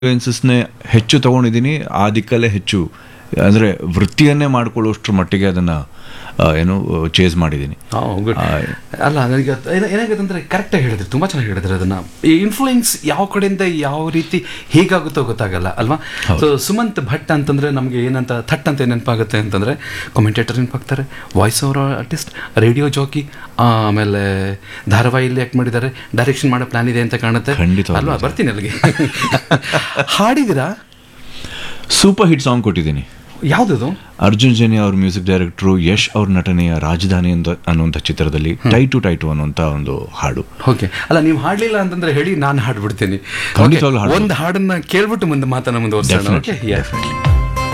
ಇನ್ಫ್ಲೂಯೆನ್ಸಸ್ನೇ ಹೆಚ್ಚು ತಗೊಂಡಿದ್ದೀನಿ ಆ ದಿಕ್ಕಲ್ಲೇ ಹೆಚ್ಚು ಅಂದರೆ ವೃತ್ತಿಯನ್ನೇ ಮಾಡ್ಕೊಳ್ಳೋಷ್ಟ್ರ ಮಟ್ಟಿಗೆ ಅದನ್ನು ಏನು ಚೇಸ್ ಮಾಡಿದ್ದೀನಿ ಗುಡ್ ಆ, ಅಲ್ಲ ನನಗೆ ಏನಾಗುತ್ತೆ ಅಂದರೆ ಕರೆಕ್ಟಾಗಿ ಹೇಳಿದ್ರಿ ತುಂಬ ಚೆನ್ನಾಗಿ ಹೇಳಿದ್ರಿ ಅದನ್ನು ಈ ಇನ್ಫ್ಲೂಯೆನ್ಸ್ ಯಾವ ಕಡೆಯಿಂದ ಯಾವ ರೀತಿ ಹೇಗಾಗುತ್ತೋ ಗೊತ್ತಾಗಲ್ಲ ಅಲ್ವಾ ಸೊ ಸುಮಂತ್ ಭಟ್ ಅಂತಂದ್ರೆ ನಮಗೆ ಏನಂತ ಥಟ್ ಅಂತ ನೆನಪಾಗುತ್ತೆ ಅಂತಂದ್ರೆ ಕಾಮೆಂಟೇಟರ್ ನೆನಪಾಗ್ತಾರೆ voice over artist radio jockey ಆಮೇಲೆ ಧಾರಾವಾಹಿಯಲ್ಲಿ ಯಾಕೆ ಮಾಡಿದ್ದಾರೆ ಡೈರೆಕ್ಷನ್ ಮಾಡೋ ಪ್ಲಾನ್ ಇದೆ ಅಂತ ಕಾಣುತ್ತೆ ಖಂಡಿತವಾಗ್ಲೂ ಅಲ್ವಾ ಬರ್ತೀನಿ ಅಲ್ಲಿಗೆ ಹಾಡಿದಿರಾ ಸೂಪರ್ ಹಿಟ್ ಸಾಂಗ್ ಕೊಟ್ಟಿದ್ದೀನಿ ಯಾವುದದು ಅರ್ಜುನ್ ಜನಿ ಅವ್ರ ಮ್ಯೂಸಿಕ್ ಡೈರೆಕ್ಟ್ರು ಯಶ್ ಅವ್ರ ನಟನೆಯ ರಾಜಧಾನಿ ಅಂತ ಅನ್ನುವಂಥ ಚಿತ್ರದಲ್ಲಿ ಟೈಟು ಟೈಟು ಅನ್ನುವಂಥ ಒಂದು ಹಾಡು ಓಕೆ ಅಲ್ಲ ನೀವು ಹಾಡ್ಲಿಲ್ಲ ಅಂತಂದ್ರೆ ಹೇಳಿ ನಾನು ಹಾಡ್ಬಿಡ್ತೀನಿ ಖಂಡಿತವಾಗ್ಲೂ ಹಾಡ್ಬೋದು. ಒಂದು ಹಾಡನ್ನ ಕೇಳ್ಬಿಟ್ಟು ಮುಂದೆ ಮಾತನ್ನ ಮುಂದುವರ್ಸೋಣ Definitely, ಓಕೆ definitely.